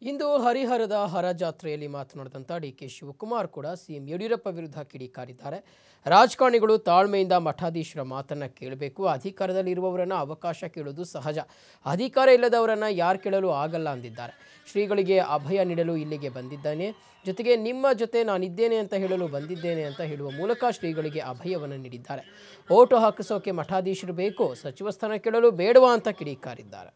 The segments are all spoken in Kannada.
ಇಂದು ಹರಿಹರದ ಹರ ಜಾತ್ರೆಯಲ್ಲಿ ಮಾತನಾಡಿದಂಥ ಡಿ ಕೆ ಶಿವಕುಮಾರ್ ಕೂಡ ಸಿಎಂ ಯಡಿಯೂರಪ್ಪ ವಿರುದ್ಧ ಕಿಡಿಕಾರಿದ್ದಾರೆ ರಾಜಕಾರಣಿಗಳು ತಾಳ್ಮೆಯಿಂದ ಮಠಾಧೀಶರ ಮಾತನ್ನ ಕೇಳಬೇಕು ಅಧಿಕಾರದಲ್ಲಿರುವವರನ್ನ ಅವಕಾಶ ಕೇಳೋದು ಸಹಜ ಅಧಿಕಾರ ಇಲ್ಲದವರನ್ನ ಯಾರು ಕೇಳಲು ಆಗಲ್ಲ ಅಂದಿದ್ದಾರೆ ಶ್ರೀಗಳಿಗೆ ಅಭಯ ನೀಡಲು ಇಲ್ಲಿಗೆ ಬಂದಿದ್ದಾನೆ ಜೊತೆಗೆ ನಿಮ್ಮ ಜೊತೆ ನಾನಿದ್ದೇನೆ ಅಂತ ಹೇಳಲು ಬಂದಿದ್ದೇನೆ ಅಂತ ಹೇಳುವ ಮೂಲಕ ಶ್ರೀಗಳಿಗೆ ಅಭಯವನ್ನು ನೀಡಿದ್ದಾರೆ ಓಟು ಹಾಕಿಸೋಕೆ ಮಠಾಧೀಶರು ಬೇಕು ಸಚಿವ ಸ್ಥಾನ ಕೇಳಲು ಬೇಡವಾ ಅಂತ ಕಿಡಿಕಾರಿದ್ದಾರೆ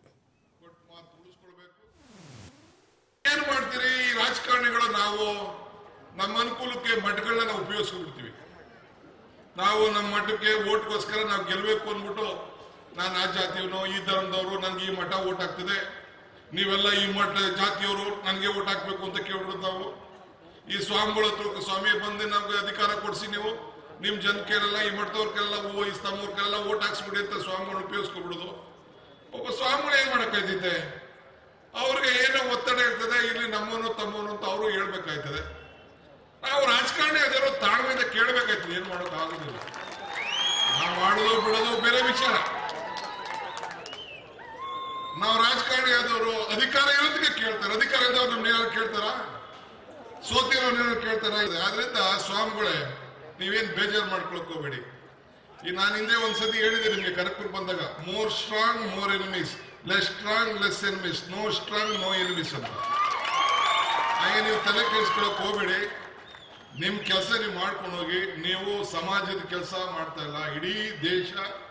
ಏನ್ ಮಾಡ್ತೀರಿ ಈ ರಾಜಕಾರಣಿಗಳು ನಾವು ನಮ್ಮ ಅನುಕೂಲಕ್ಕೆ ಮಠಗಳನ್ನ ನಾವು ಉಪಯೋಗಿಸ್ಬಿಡ್ತೀವಿ ನಾವು ನಮ್ಮ ಮಠಕ್ಕೆ ಓಟ್ಗೋಸ್ಕರ ನಾವು ಗೆಲ್ಬೇಕು ಅಂದ್ಬಿಟ್ಟು ನಾನು ಆ ಜಾತಿಯವನು ಈ ಧರ್ಮದವರು ನನ್ಗೆ ಈ ಮಠ ಓಟ್ ಹಾಕ್ತಿದೆ ನೀವೆಲ್ಲ ಈ ಮಠ ಜಾತಿಯವರು ನನಗೆ ಓಟ್ ಹಾಕ್ಬೇಕು ಅಂತ ಕೇಳ್ಬಿಡೋದು ನಾವು ಈ ಸ್ವಾಮಿಗಳ ಹತ್ರ ಸ್ವಾಮಿ ಬಂದು ನಮ್ಗೆ ಅಧಿಕಾರ ಕೊಡಿಸಿ ನೀವು ನಿಮ್ ಜನ ಕೇಳಲ್ಲ ಈ ಮಠದವ್ರ ಕೇಳಲ್ಲ ಓ ಈ ಸ್ತಂಭವ್ರ ಕೇಳಲ್ಲ ಓಟ್ ಹಾಕ್ಸ್ಬಿಡಿ ಅಂತ ಸ್ವಾಮಿಗಳು ಉಪಯೋಗಿಸ್ಕೊಬಿಡೋದು ಒಬ್ಬ ಸ್ವಾಮಿಗಳು ಏನ್ ಮಾಡಕ್ಕಾಯ್ತೈತೆ ಅವ್ರಿಗೆ ಏನೋ ಒತ್ತಡ ಇರ್ತದೆ ಇಲ್ಲಿ ನಮ್ಮನು ತಮ್ಮನು ಅಂತ ಅವರು ಹೇಳ್ಬೇಕಾಯ್ತದೆ ನಾವು ರಾಜಕಾರಣಿ ಅದರೋ ತಾಳ್ಮೆಯಿಂದ ಕೇಳಬೇಕಾಯ್ತದೆ ಏನ್ ಮಾಡೋಕ್ ಆಗುದಿಲ್ಲ ನಾವು ಮಾಡೋದು ಬಿಡೋದು ಬೇರೆ ವಿಚಾರ ನಾವು ರಾಜಕಾರಣಿ ಆದವರು ಅಧಿಕಾರ ಇರೋದಕ್ಕೆ ಕೇಳ್ತಾರೆ ಅಧಿಕಾರ ಇದ್ದವ್ರು ನಮ್ನ ಏನಾದ್ರು ಕೇಳ್ತಾರ ಸೋತಿರೋನೇನು ಕೇಳ್ತಾರ ಆದ್ರಿಂದ ಸ್ವಾಮಿಗಳೇ ನೀವೇನ್ ಬೇಜಾರು ಮಾಡ್ಕೊಳಕ್ ಹೋಗ್ಬೇಡಿ ಈ ನಾನು ಹಿಂದೆ ಒಂದ್ಸತಿ ಹೇಳಿದೆ ನಿಮ್ಗೆ ಕನಕಪುರ ಬಂದಾಗ more strong more enemies less strong less enemies no strong no enemies ಅಂತ ಹಾಗೆ ನೀವು ತಲೆ ಕೆಡಿಸ್ಕೊಳಕ್ ಹೋಗ್ಬೇಡಿ ನಿಮ್ ಕೆಲಸ ನೀವು ಮಾಡ್ಕೊಂಡು ಹೋಗಿ ನೀವು ಸಮಾಜದ ಕೆಲಸ ಮಾಡ್ತಾ ಇಲ್ಲ ಇಡೀ ದೇಶ